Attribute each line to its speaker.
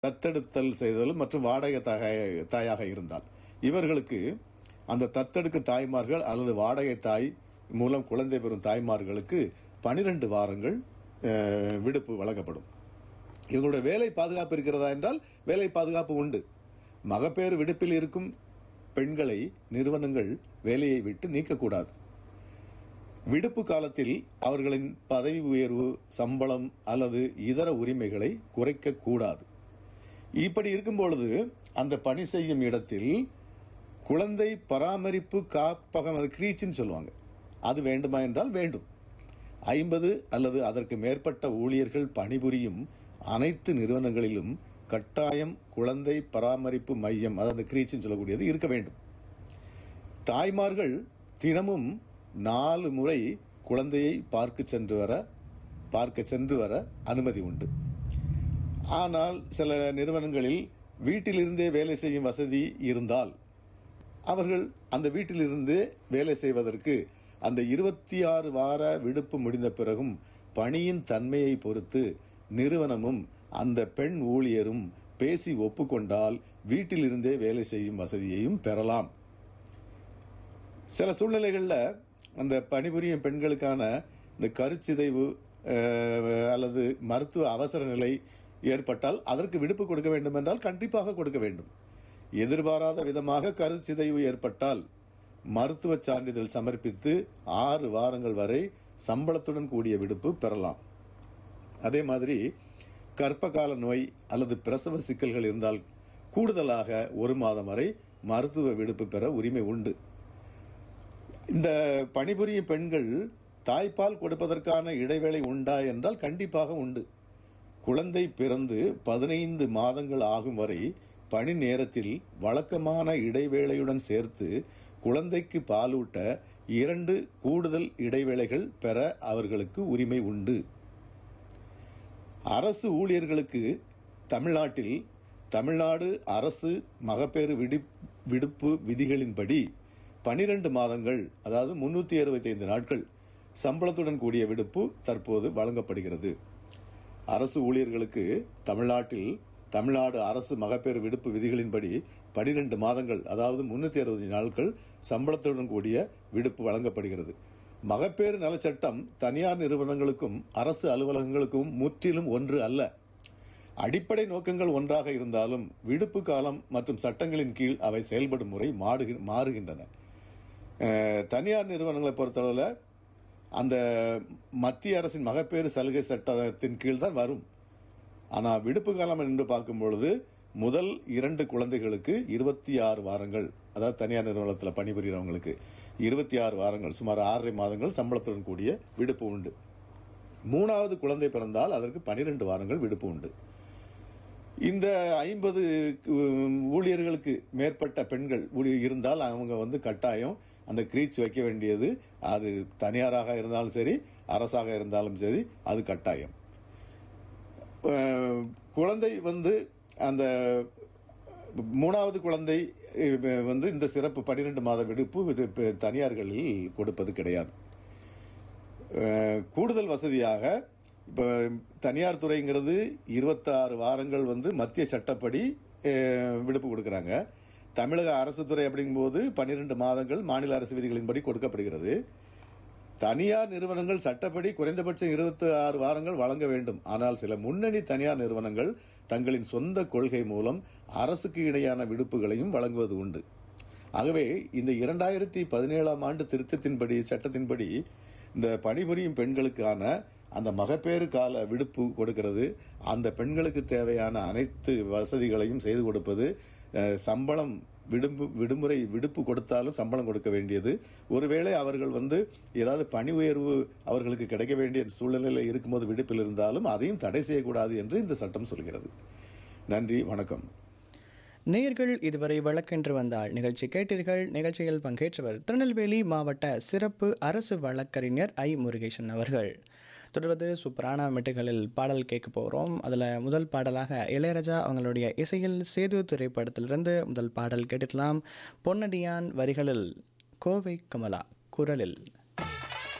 Speaker 1: தத்தெடுத்தல் செய்தல் மற்றும் வாடகை தாய தாயாக இருந்தால் இவர்களுக்கு அந்த தத்தெடுக்கும் தாய்மார்கள் அல்லது வாடகை தாய் மூலம் குழந்தை பெறும் தாய்மார்களுக்கு பனிரெண்டு வாரங்கள் அஹ், விடுப்பு வழங்கப்படும் இவங்களுடைய வேலை பாதுகாப்பு இருக்கிறதா என்றால் வேலை பாதுகாப்பு உண்டு மகப்பேறு விடுப்பில் இருக்கும் பெண்களை நிறுவனங்கள் வேலையை விட்டு நீக்கக்கூடாது விடுப்பு காலத்தில் அவர்களின் பதவி உயர்வு சம்பளம் அல்லது இதர உரிமைகளை குறைக்க கூடாது இப்படி இருக்கும் பொழுது அந்த பணி செய்யும் இடத்தில் குழந்தை பராமரிப்பு காப்பகம் அது கிரீச்சின்னு சொல்லுவாங்க அது வேண்டுமா என்றால் வேண்டும் ஐம்பது அல்லது அதற்கு மேற்பட்ட ஊழியர்கள் பணிபுரியும் அனைத்து நிறுவனங்களிலும் கட்டாயம் குழந்தை பராமரிப்பு மையம் அதாவது கிரீச்சின்னு சொல்லக்கூடியது இருக்க வேண்டும் தாய்மார்கள் தினமும் நாலு முறை குழந்தையை பார்க்க சென்று வர பார்க்க சென்று வர அனுமதி உண்டு ஆனால் சில நிறுவனங்களில் வீட்டிலிருந்தே வேலை செய்யும் வசதி இருந்தால் அவர்கள் அந்த வீட்டிலிருந்து வேலை செய்வதற்கு அந்த இருபத்தி ஆறு வார விடுப்பு முடிந்த பிறகும் பணியின் தன்மையை பொறுத்து நிறுவனமும் அந்த பெண் ஊழியரும் பேசி ஒப்புக்கொண்டால் வீட்டிலிருந்தே வேலை செய்யும் வசதியையும் பெறலாம் சில சூழ்நிலைகளில் அந்த பணிபுரியும் பெண்களுக்கான இந்த கருச்சிதைவு அஹ், அல்லது மருத்துவ அவசர நிலை ஏற்பட்டால் அதற்கு விடுப்பு கொடுக்க வேண்டும் என்றால் கண்டிப்பாக கொடுக்க வேண்டும் எதிர்பாராத விதமாக கருச்சிதைவு ஏற்பட்டால் மருத்துவ சான்றிதழ் சமர்ப்பித்து ஆறு வாரங்கள் வரை சம்பளத்துடன் கூடிய விடுப்பு பெறலாம் அதே மாதிரி கர்ப்பகால நோய் அல்லது பிரசவ சிக்கல்கள் இருந்தால் கூடுதலாக ஒரு மாதம் வரை மருத்துவ விடுப்பு பெற உரிமை உண்டு இந்த பணிபுரியும் பெண்கள் தாய்ப்பால் கொடுப்பதற்கான இடைவேளை உண்டா என்றால் கண்டிப்பாக உண்டு குழந்தை பிறந்து பதினைந்து மாதங்கள் ஆகும் வரை பணி நேரத்தில் வழக்கமான இடைவேளையுடன் சேர்த்து குழந்தைக்கு பாலூட்ட இரண்டு கூடுதல் இடைவேளைகள் பெற அவர்களுக்கு உரிமை உண்டு அரசு ஊழியர்களுக்கு தமிழ்நாட்டில் தமிழ்நாடு அரசு மகப்பேறு விடி விடுப்பு விதிகளின்படி பனிரெண்டு மாதங்கள் அதாவது முன்னூற்றி அறுபத்தைந்து நாட்கள் சம்பளத்துடன் கூடிய விடுப்பு தற்போது வழங்கப்படுகிறது அரசு ஊழியர்களுக்கு தமிழ்நாட்டில் தமிழ்நாடு அரசு மகப்பேறு விடுப்பு விதிகளின்படி பனிரெண்டு மாதங்கள் அதாவது முன்னூற்றி அறுபது நாட்கள் சம்பளத்துடன் கூடிய விடுப்பு வழங்கப்படுகிறது மகப்பேறு நலச்சட்டம் தனியார் நிறுவனங்களுக்கும் அரசு அலுவலகங்களுக்கும் முற்றிலும் ஒன்று அல்ல அடிப்படை நோக்கங்கள் ஒன்றாக இருந்தாலும் விடுப்பு காலம் மற்றும் சட்டங்களின் கீழ் அவை செயல்படும் முறை மாடுகி- மாறுகின்றன அஹ், தனியார் நிறுவனங்களை பொறுத்தளவில் அந்த மத்திய அரசின் மகப்பேறு சலுகை சட்டத்தின் கீழ் தான் வரும் ஆனால் விடுப்பு காலம் என்று பார்க்கும் பொழுது முதல் இரண்டு குழந்தைகளுக்கு இருபத்தி ஆறு வாரங்கள் அதாவது தனியார் நிறுவனத்தில் பணிபுரிகிறவங்களுக்கு இருபத்தி ஆறு வாரங்கள் சுமார் ஆறரை மாதங்கள் சம்பளத்துடன் கூடிய விடுப்பு உண்டு மூணாவது குழந்தை பிறந்தால் அதற்கு பனிரெண்டு வாரங்கள் விடுப்பு உண்டு இந்த ஐம்பது ஊழியர்களுக்கு மேற்பட்ட பெண்கள் ஊழி- இருந்தால் அவங்க வந்து கட்டாயம் அந்த கிரீச் வைக்க வேண்டியது அது தனியாராக இருந்தாலும் சரி அரசாக இருந்தாலும் சரி அது கட்டாயம் அஹ், குழந்தை வந்து அந்த மூணாவது குழந்தை அஹ், வந்து இந்த சிறப்பு பன்னிரெண்டு மாத விடுப்பு இது இப்ப தனியார்களில் கொடுப்பது கிடையாது அஹ், கூடுதல் வசதியாக இப்போ தனியார் துறைங்கிறது இருபத்தாறு வாரங்கள் வந்து மத்திய சட்டப்படி அஹ், விடுப்பு கொடுக்குறாங்க தமிழக அரசு துறை அப்படிங்கும்போது பன்னிரெண்டு மாதங்கள் மாநில அரசு விதிகளின்படி கொடுக்கப்படுகிறது தனியார் நிறுவனங்கள் சட்டப்படி குறைந்தபட்சம் இருபத்தி ஆறு வாரங்கள் வழங்க வேண்டும் ஆனால் சில முன்னணி தனியார் நிறுவனங்கள் தங்களின் சொந்த கொள்கை மூலம் அரசுக்கு இணையான விடுப்புகளையும் வழங்குவது உண்டு ஆகவே இந்த இரண்டாயிரத்தி பதினேழாம் ஆண்டு திருத்தத்தின்படி சட்டத்தின்படி இந்த பணிபுரியும் பெண்களுக்கான அந்த மகப்பேறு கால விடுப்பு கொடுக்கிறது அந்த பெண்களுக்கு தேவையான அனைத்து வசதிகளையும் செய்து கொடுப்பது அஹ், சம்பளம் விடுப்பு விடுமுறை விடுப்பு கொடுத்தாலும் சம்பளம் கொடுக்க வேண்டியது ஒருவேளை அவர்கள் வந்து ஏதாவது பணி உயர்வு அவர்களுக்கு கிடைக்க வேண்டிய சூழ்நிலையில் இருக்கும்போது விடுப்பில் இருந்தாலும் அதையும் தடை செய்யக்கூடாது என்று இந்த சட்டம் சொல்கிறது நன்றி வணக்கம்
Speaker 2: நேயர்கள் இதுவரை வழக்கென்று வந்தால் நிகழ்ச்சி கேட்டீர்கள் நிகழ்ச்சியில் பங்கேற்றவர் திருநெல்வேலி மாவட்ட சிறப்பு அரசு வழக்கறிஞர் ஐ முருகேசன் அவர்கள் தொடர்வது சூப்பரான மெட்டுகளில் பாடல் கேட்க போகிறோம் அதில் முதல் பாடலாக இளையராஜா அவங்களுடைய இசையில் சேது திரைப்படத்திலிருந்து முதல் பாடல் கேட்டுக்கலாம் பொன்னடியான் வரிகளில் கோவை கமலா குரலில்